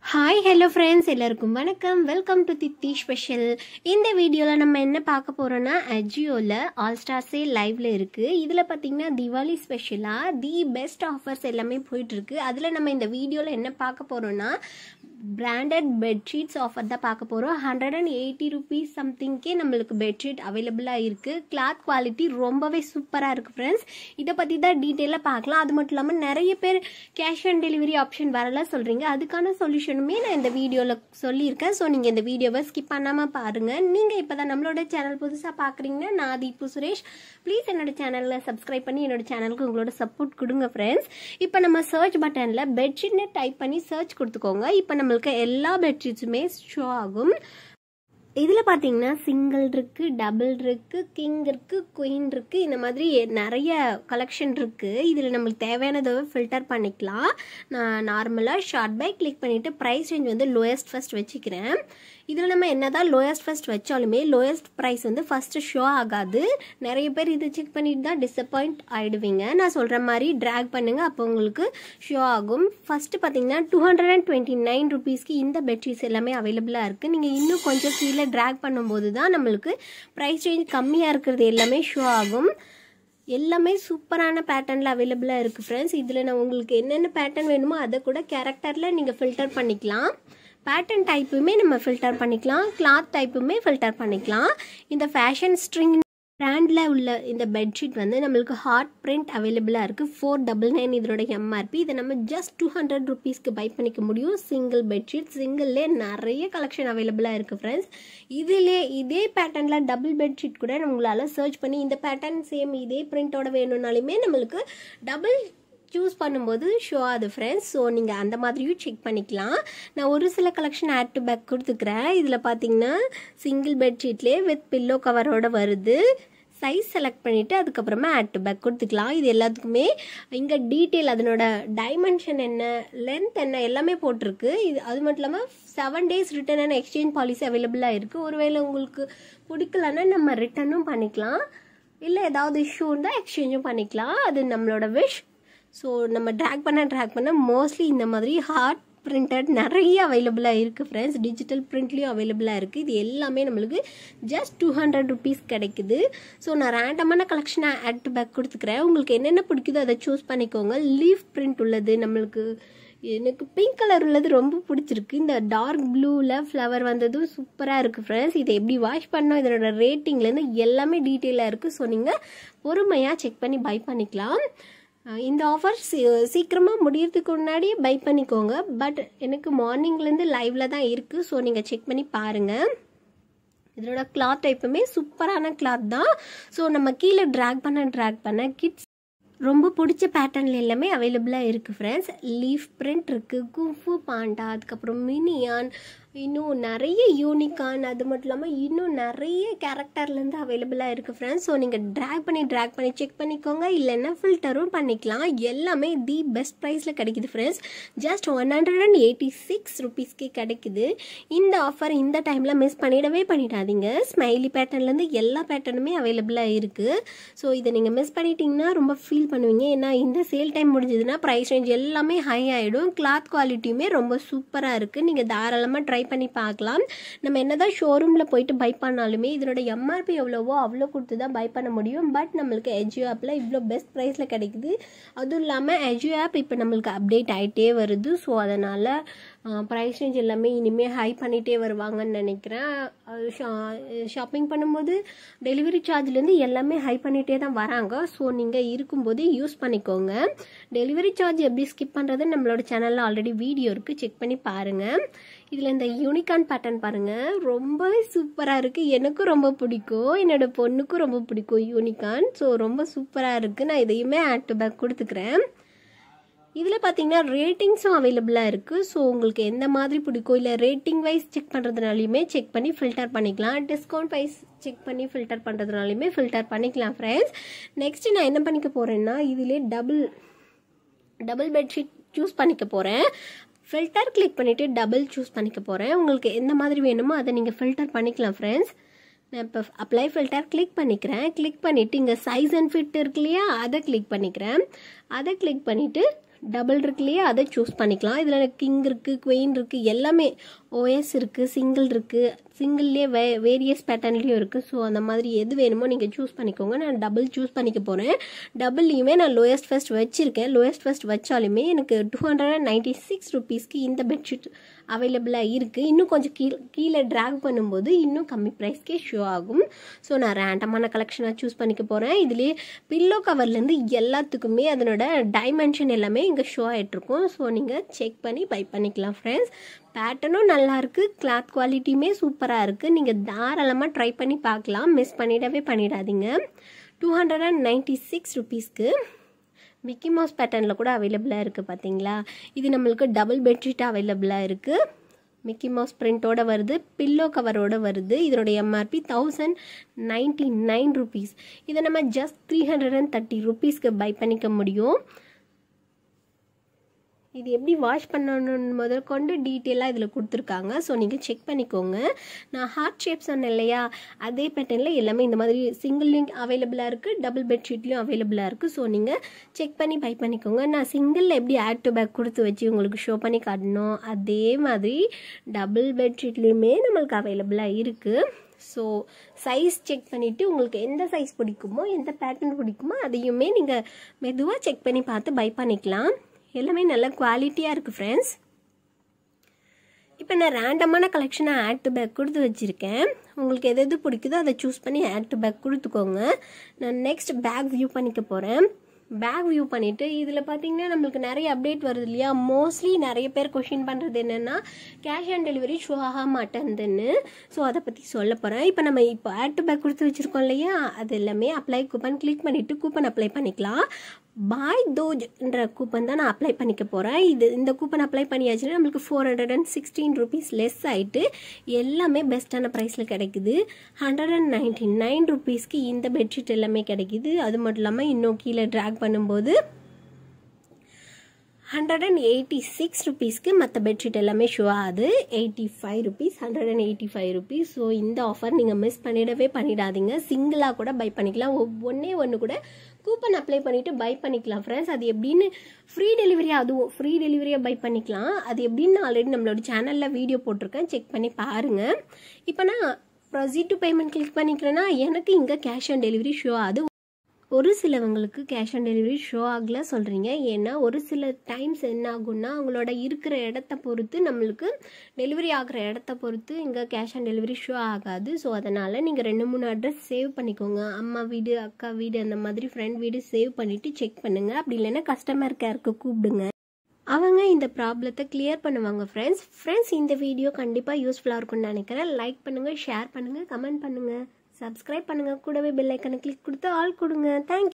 hi hello friends எல்லாருக்கும் வணக்கம் welcome to தித்தி special இந்த வீடியோவில் நம்ம என்ன பார்க்க போகிறோன்னா அஜியோவில் ஆல் ஸ்டார் சேல் லைவ்ல இருக்குது இதில் பார்த்தீங்கன்னா திவாலி ஸ்பெஷலாக தி பெஸ்ட் ஆஃபர்ஸ் எல்லாமே போயிட்டுருக்கு அதில் நம்ம இந்த வீடியோவில் என்ன பார்க்க போகிறோன்னா பிராண்டட் பெட்ஷீட்ஸ் ஆஃபர் தான் பார்க்க போகிறோம் ஹண்ட்ரட் அண்ட் எயிட்டி ருபீஸ் சம்திங்க்கே நம்மளுக்கு பெட்ஷீட் அவைலபிளாக இருக்குது கிளாத் குவாலிட்டி ரொம்பவே சூப்பராக இருக்குது ஃப்ரெண்ட்ஸ் இதை பற்றி தான் டீட்டெயிலாக பார்க்கலாம் அது மட்டும் இல்லாமல் நிறைய பேர் கேஷ் ஆன் டெலிவரி ஆப்ஷன் வரல சொல்கிறீங்க அதுக்கான சொல்யூஷனுமே நான் இந்த வீடியோவில் சொல்லியிருக்கேன் ஸோ நீங்கள் இந்த வீடியோவை ஸ்கிப் பண்ணாமல் பாருங்கள் நீங்கள் இப்போ தான் நம்மளோட சேனல் புதுசாக பார்க்குறீங்கன்னா நான் தீபு சுரேஷ் ப்ளீஸ் என்னோட சேனலில் சப்ஸ்கிரைப் பண்ணி என்னோட சேனலுக்கு உங்களோட சப்போர்ட் கொடுங்க ஃப்ரெண்ட்ஸ் இப்போ நம்ம சர்ச் பட்டனில் பெட்ஷீட்னு டைப் பண்ணி சர்ச் கொடுத்துக்கோங்க இப்போ நம்மளுக்கு எல்லா பெட்ஷீட்ஸுமே ஷோ ஆகும் இதில் பார்த்தீங்கன்னா சிங்கிள் இருக்குது டபுள் இருக்குது கிங் இருக்குது குயின் இருக்குது இந்த மாதிரி நிறைய கலெக்ஷன் இருக்குது இதில் நம்மளுக்கு தேவையானதை ஃபில்டர் பண்ணிக்கலாம் நான் நார்மலாக ஷார்ட் பை கிளிக் பண்ணிவிட்டு ப்ரைஸ் ரேஞ்ச் வந்து லோயஸ்ட் ஃபஸ்ட் வச்சுக்கிறேன் இதில் நம்ம என்ன தான் லோயஸ்ட் ஃபஸ்ட் வச்சாலுமே லோயஸ்ட் ப்ரைஸ் வந்து ஃபஸ்ட்டு ஷோ ஆகாது நிறைய பேர் இதை செக் பண்ணிட்டு தான் டிசப்பாயிண்ட் ஆகிடுவீங்க நான் சொல்கிற மாதிரி ட்ராக் பண்ணுங்கள் அப்போ உங்களுக்கு ஷோ ஆகும் ஃபஸ்ட்டு பார்த்தீங்கன்னா two hundred and twenty nine ருபீஸ்க்கு இந்த பெட்ஷீட்ஸ் எல்லாமே அவைலபிளாக இருக்குது நீங்கள் இன்னும் கொஞ்சம் கீழே ட்ராக் பண்ணும்போது தான் நம்மளுக்கு ப்ரைஸ் ரேஞ்ச் கம்மியாக இருக்கிறது எல்லாமே ஷோ ஆகும் எல்லாமே சூப்பரான பேட்டர்னில் அவைலபிளாக இருக்குது ஃப்ரெண்ட்ஸ் இதில் நான் உங்களுக்கு என்னென்ன பேட்டர்ன் வேணுமோ அதை கூட கேரக்டரில் நீங்கள் ஃபில்டர் பண்ணிக்கலாம் பேட்டர்ன் டைப்புமே நம்ம ஃபில்டர் பண்ணிக்கலாம் கிளாத் டைப்புமே ஃபில்டர் பண்ணிக்கலாம் இந்த ஃபேஷன் ஸ்ட்ரிங் பிராண்டில் உள்ள இந்த பெட்ஷீட் வந்து நம்மளுக்கு ஹாட் பிரிண்ட் அவைலபிளாக இருக்குது ஃபோர் டபுள் நைன் இதோட எம்ஆர்பி இதை நம்ம ஜஸ்ட் டூ ஹண்ட்ரட் ருபீஸ்க்கு பை பண்ணிக்க முடியும் சிங்கிள் பெட்ஷீட் சிங்கிள்லே நிறைய கலெக்ஷன் அவைலபிளாக இருக்குது ஃப்ரெண்ட்ஸ் இதிலே இதே பேட்டர்னில் டபுள் பெட்ஷீட் கூட நம்மளால் சர்ச் பண்ணி இந்த பேட்டர்ன் சேம் இதே பிரிண்டோட வேணும்னாலுமே நம்மளுக்கு டபுள் சூஸ் பண்ணும்போது ஷோ ஆகுது ஃப்ரெண்ட்ஸ் ஸோ நீங்கள் அந்த மாதிரியும் செக் பண்ணிக்கலாம் நான் ஒரு சில கலெக்ஷன் ஆட் டு பேக் கொடுத்துக்கிறேன் இதில் பார்த்தீங்கன்னா சிங்கிள் பெட்ஷீட்லேயே வித் பில்லோ கவரோட வருது சைஸ் செலக்ட் பண்ணிவிட்டு அதுக்கப்புறமா ஆட் டு பேக் கொடுத்துக்கலாம் இது எல்லாத்துக்குமே இங்கே டீட்டெயில் அதனோட டைமென்ஷன் என்ன லென்த் என்ன எல்லாமே போட்டிருக்கு இது அது மட்டும் இல்லாமல் seven days return and exchange policy அவைலபிளாக இருக்குது ஒருவேளை உங்களுக்கு பிடிக்கலன்னா நம்ம ரிட்டர்னும் பண்ணிக்கலாம் இல்லை ஏதாவது இஷ்யூ இருந்தால் எக்ஸ்சேஞ்சும் பண்ணிக்கலாம் அது நம்மளோட விஷ் ஸோ நம்ம ட்ராக் பண்ண ட்ராக் பண்ண மோஸ்ட்லி இந்த மாதிரி ஹார்ட் பிரிண்டட் நிறைய அவைலபிளாக இருக்குது ஃப்ரெண்ட்ஸ் டிஜிட்டல் பிரிண்ட்லேயும் அவைலபிளாக இருக்குது இது எல்லாமே நம்மளுக்கு ஜஸ்ட் டூ ஹண்ட்ரட் ருபீஸ் கிடைக்குது ஸோ நான் ரேண்டமான கலெக்ஷனை ஆட் டு பேக் கொடுத்துக்கிறேன் உங்களுக்கு என்னென்ன பிடிக்குதோ அதை சூஸ் பண்ணிக்கோங்க லீஃப் பிரிண்ட் உள்ளது நம்மளுக்கு எனக்கு பிங்க் கலர் உள்ளது ரொம்ப பிடிச்சிருக்கு இந்த டார்க் ப்ளூவில் ஃப்ளவர் வந்ததும் சூப்பராக இருக்குது ஃப்ரெண்ட்ஸ் இதை எப்படி வாஷ் பண்ணோம் இதனோட ரேட்டிங்லேருந்து எல்லாமே டீட்டெயிலாக இருக்குது ஸோ நீங்கள் பொறுமையாக செக் பண்ணி பை பண்ணிக்கலாம் இந்த ஆஃபர் சீ சீக்கிரமாக முடியறதுக்கு முன்னாடியே பை பண்ணிக்கோங்க பட் எனக்கு மார்னிங்லேருந்து லைவில் தான் இருக்குது ஸோ நீங்கள் செக் பண்ணி பாருங்கள் இதோட கிளாத் டைப்புமே சூப்பரான கிளாத் தான் ஸோ நம்ம கீழே ட்ராக் பண்ண ட்ராக் பண்ண கிட்ஸ் ரொம்ப பிடிச்ச பேட்டர்னில் எல்லாமே அவைலபிளாக இருக்குது ஃப்ரெண்ட்ஸ் லீஃப் பிரிண்ட் இருக்குது குஃபு பாண்டா அதுக்கப்புறம் மினியான் இன்னும் நிறைய யூனிக்கான் அது மட்டும் இல்லாமல் இன்னும் நிறைய கேரக்டர்லேருந்து அவைலபிளாக இருக்குது ஃப்ரெண்ட்ஸ் ஸோ நீங்கள் ட்ராக் பண்ணி ட்ராக் பண்ணி செக் பண்ணிக்கோங்க இல்லைன்னா ஃபில்டரும் பண்ணிக்கலாம் எல்லாமே தி பெஸ்ட் ப்ரைஸில் கிடைக்குது friends just one hundred and eighty six ருபீஸ்க்கே கிடைக்குது இந்த ஆஃபர் இந்த டைமில் மிஸ் பண்ணிடவே பண்ணிடாதீங்க ஸ்மைலி பேட்டர்ன்லேருந்து எல்லா பேட்டர்னுமே அவைலபிளாக இருக்குது ஸோ இதை நீங்கள் மிஸ் பண்ணிட்டீங்கன்னா ரொம்ப ஃபீல் பண்ணுவீங்க ஏன்னா இந்த சேல் டைம் முடிஞ்சதுன்னா ப்ரைஸ் ரேஞ்ச் எல்லாமே ஹை ஆகிடும் கிளாத் குவாலிட்டியுமே ரொம்ப சூப்பராக இருக்குது நீங்கள் தாராளமாக ட்ரை பண்ணி பார்க்கலாம் நம்ம என்னதான் ஷோரூமில் போயிட்டு பை பண்ணாலுமே இதனோட எம்ஆர்பி எவ்வளவோ அவ்வளோ கொடுத்து தான் பை பண்ண முடியும் பட் நம்மளுக்கு எஜியோ ஆப்பில் இவ்வளோ பெஸ்ட் ப்ரைஸில் கிடைக்குது அதுவும் இல்லாமல் எஜியோ ஆப் இப்போ நம்மளுக்கு அப்டேட் ஆகிட்டே வருது ஸோ அதனால் ப்ரைஸ் ரேஞ்ச் எல்லாமே இனிமேல் ஹை பண்ணிகிட்டே வருவாங்கன்னு நினைக்கிறேன் ஷாப்பிங் பண்ணும்போது டெலிவரி சார்ஜ்லேருந்து எல்லாமே ஹை பண்ணிகிட்டே தான் வராங்க ஸோ நீங்கள் இருக்கும்போது யூஸ் பண்ணிக்கோங்க டெலிவரி சார்ஜ் எப்படி ஸ்கிப் பண்ணுறது நம்மளோட சேனலில் ஆல்ரெடி வீடியோ இருக்குது செக் பண்ணி பாருங்கள் இதில் இந்த யூனிகான் பேட்டர்ன் பாருங்கள் ரொம்பவே சூப்பராக இருக்குது எனக்கும் ரொம்ப பிடிக்கும் என்னோட பொண்ணுக்கும் ரொம்ப பிடிக்கும் யூனிகான் ஸோ ரொம்ப சூப்பராக இருக்குது நான் இதையுமே ஆட் டு பேக் கொடுத்துக்கிறேன் இதில் பார்த்தீங்கன்னா ரேட்டிங்ஸும் அவைலபிளாக இருக்குது ஸோ உங்களுக்கு எந்த மாதிரி பிடிக்கும் இல்லை ரேட்டிங் வைஸ் செக் பண்ணுறதுனாலையுமே செக் பண்ணி ஃபில்டர் பண்ணிக்கலாம் டிஸ்கவுண்ட் வைஸ் செக் பண்ணி ஃபில்டர் பண்ணுறதுனாலையுமே ஃபில்டர் பண்ணிக்கலாம் ஃப்ரெண்ட்ஸ் நெக்ஸ்ட்டு நான் என்ன பண்ணிக்க போகிறேன்னா இதிலே டபுள் டபுள் பெட்ஷீட் சூஸ் பண்ணிக்க போகிறேன் ஃபில்டர் கிளிக் பண்ணிவிட்டு டபுள் சூஸ் பண்ணிக்க போகிறேன் உங்களுக்கு எந்த மாதிரி வேணுமோ அதை நீங்கள் ஃபில்டர் பண்ணிக்கலாம் ஃப்ரெண்ட்ஸ் நான் இப்போ அப்ளை ஃபில்டர் கிளிக் பண்ணிக்கிறேன் கிளிக் பண்ணிவிட்டு இங்கே சைஸ் அண்ட் ஃபிட் இருக்கு இல்லையா அதை கிளிக் பண்ணிக்கிறேன் அதை கிளிக் பண்ணிவிட்டு டபுள் இருக்கு இல்லையா அதை சூஸ் பண்ணிக்கலாம் இதில் கிங் இருக்குது குவெயின் இருக்குது எல்லாமே ஓஎஸ் இருக்குது சிங்கிள் இருக்குது சிங்கிள்லேயே வே வேரியஸ் பேட்டர்ன்லேயும் இருக்குது ஸோ அந்த மாதிரி எது வேணுமோ நீங்கள் சூஸ் பண்ணிக்கோங்க நான் டபுள் சூஸ் பண்ணிக்க போகிறேன் டபுள்லையுமே நான் லோயஸ்ட் ஃபஸ்ட் வச்சுருக்கேன் லோயஸ்ட் ஃபஸ்ட் வச்சாலுமே எனக்கு two hundred and ninety six ருபீஸ்க்கு இந்த பெட்ஷீட் அவைலபிளாக இருக்குது இன்னும் கொஞ்சம் கீழே கீழே ட்ராக் பண்ணும்போது இன்னும் கம்மி ப்ரைஸ்க்கே ஷோ ஆகும் ஸோ நான் ரேண்டமான கலெக்ஷனாக சூஸ் பண்ணிக்க போகிறேன் இதுலேயே பில்லோ கவர்லேருந்து எல்லாத்துக்குமே அதனோட டைமென்ஷன் எல்லாமே இங்கே ஷோ ஆகிட்ருக்கும் ஸோ நீங்கள் செக் பண்ணி பை பண்ணிக்கலாம் ஃப்ரெண்ட்ஸ் பேட்டர்னும் நல்லாயிருக்கு கிளாத் குவாலிட்டியுமே சூப்பராக இருக்குது நீங்கள் தாராளமாக ட்ரை பண்ணி பார்க்கலாம் மிஸ் பண்ணிடவே பண்ணிடாதீங்க two hundred and ninety six ருபீஸ்க்கு மிக்கி மவுஸ் பேட்டர்னில் கூட அவைலபிளாக இருக்குது பார்த்தீங்களா இது நம்மளுக்கு டபுள் பெட்ஷீட் அவைலபிளாக இருக்குது மிக்கி மவுஸ் பிரிண்ட்டோட வருது பில்லோ கவரோட வருது இதனுடைய MRP thousand ninety nine rupees இதை நம்ம just three hundred and thirty ருபீஸ்க்கு பை பண்ணிக்க முடியும் இது எப்படி வாஷ் பண்ணணும்னு முதல் கொண்டு டீட்டெயிலாக இதில் கொடுத்துருக்காங்க ஸோ நீங்கள் செக் பண்ணிக்கோங்க நான் ஹார்ட் ஷேப் சொன்னேன் இல்லையா அதே பேட்டர்னில் எல்லாமே இந்த மாதிரி சிங்கிள்லையும் அவைலபிளாக இருக்குது டபுள் பெட்ஷீட்லேயும் அவைலபிளாக இருக்குது ஸோ நீங்கள் செக் பண்ணி பை பண்ணிக்கோங்க நான் சிங்கிளில் எப்படி ஆட் டு பேக் கொடுத்து வச்சு உங்களுக்கு ஷோ பண்ணி காட்டணும் அதே மாதிரி டபுள் பெட்ஷீட்லேயுமே நம்மளுக்கு அவைலபிளாக இருக்குது ஸோ சைஸ் செக் பண்ணிவிட்டு உங்களுக்கு எந்த சைஸ் பிடிக்குமோ எந்த பேட்டர்ன் பிடிக்குமோ அதையுமே நீங்கள் மெதுவாக செக் பண்ணி பார்த்து பை பண்ணிக்கலாம் எல்லாமே நல்ல குவாலிட்டியாக இருக்குது ஃப்ரெண்ட்ஸ் இப்போ நான் ரேண்டமான கலெக்ஷனை ஆட் டு பேக் கொடுத்து வச்சுருக்கேன் உங்களுக்கு எது எது பிடிக்குதோ அதை சூஸ் பண்ணி ஆட் டு பேக் கொடுத்துக்கோங்க நான் நெக்ஸ்ட் பேக் வியூ பண்ணிக்க போகிறேன் பேக் வியூ பண்ணிவிட்டு இதில் பார்த்தீங்கன்னா நம்மளுக்கு நிறைய அப்டேட் வருது இல்லையா மோஸ்ட்லி நிறைய பேர் கொஷின் பண்ணுறது என்னென்னா கேஷ் ஆன் டெலிவரி ஷோ ஆக மாட்டேங்குதுன்னு ஸோ அதை பற்றி சொல்ல போகிறேன் இப்போ நம்ம இப்போ ஆட் டு பேக் கொடுத்து வச்சுருக்கோம் இல்லையா அது எல்லாமே அப்ளை கூப்பன் கிளிக் பண்ணிவிட்டு கூப்பன் அப்ளை பண்ணிக்கலாம் பாய் தோஜ்ன்ற கூப்பன் தான் நான் அப்ளை பண்ணிக்க போகிறேன் இது இந்த கூப்பன் அப்ளை பண்ணியாச்சுன்னா நம்மளுக்கு four hundred and sixteen rupees less ஆகிட்டு எல்லாமே பெஸ்ட்டான ப்ரைஸில் கிடைக்குது ஹண்ட்ரட் அண்ட் நைன்டி நைன் ருபீஸ்க்கு இந்த பெட்ஷீட் எல்லாமே கிடைக்குது அது மட்டும் இல்லாமல் இன்னும் கீழே ட்ராக் பண்ணும்போது ஹண்ட்ரட் அண்ட் எயிட்டி சிக்ஸ் ருபீஸ்க்கு மற்ற பெட்ஷீட் எல்லாமே ஷோ ஆகுது eighty five rupees hundred and eighty five rupees so இந்த ஆஃபர் நீங்கள் மிஸ் பண்ணிடவே பண்ணிடாதீங்க சிங்கிளாக கூட பை பண்ணிக்கலாம் ஒவ்வொன்றே ஒன்று கூட கூப்பன் அப்ளை பண்ணிவிட்டு பை பண்ணிக்கலாம் ஃப்ரெண்ட்ஸ் அது எப்படின்னு ஃப்ரீ டெலிவரி அதுவும் ஃப்ரீ டெலிவரியாக பை பண்ணிக்கலாம் அது எப்படின்னு ஆல்ரெடி நம்மளோட சேனலில் வீடியோ போட்டிருக்கேன் செக் பண்ணி பாருங்கள் இப்போ நான் ப்ரொசீட் டு பேமெண்ட் கிளிக் பண்ணிக்கிறேன்னா எனக்கு இங்கே கேஷ் ஆன் டெலிவரி ஷோ ஆகுது ஒரு சிலவங்களுக்கு கேஷ் ஆன் டெலிவரி ஷோ ஆகல சொல்கிறீங்க ஏன்னா ஒரு சில டைம்ஸ் என்ன ஆகும்னா அவங்களோட இருக்கிற இடத்த பொறுத்து நம்மளுக்கு டெலிவரி ஆகிற இடத்த பொறுத்து இங்கே கேஷ் ஆன் டெலிவரி ஷோ ஆகாது ஸோ அதனால் நீங்கள் ரெண்டு மூணு அட்ரஸ் சேவ் பண்ணிக்கோங்க அம்மா வீடு அக்கா வீடு அந்த மாதிரி ஃப்ரெண்ட் வீடு சேவ் பண்ணிவிட்டு செக் பண்ணுங்கள் அப்படி இல்லைன்னா கஸ்டமர் கேருக்கு கூப்பிடுங்க அவங்க இந்த ப்ராப்ளத்தை கிளியர் பண்ணுவாங்க ஃப்ரெண்ட்ஸ் ஃப்ரெண்ட்ஸ் இந்த வீடியோ கண்டிப்பாக யூஸ்ஃபுல்லாக இருக்கும்னு நினைக்கிறேன் லைக் பண்ணுங்கள் ஷேர் பண்ணுங்கள் கமெண்ட் பண்ணுங்கள் சப்ஸ்கிரைப் பண்ணுங்கள் கூடவே பெல் ஐக்கனை கிளிக் கொடுத்து ஆல் கொடுங்க தேங்க்யூ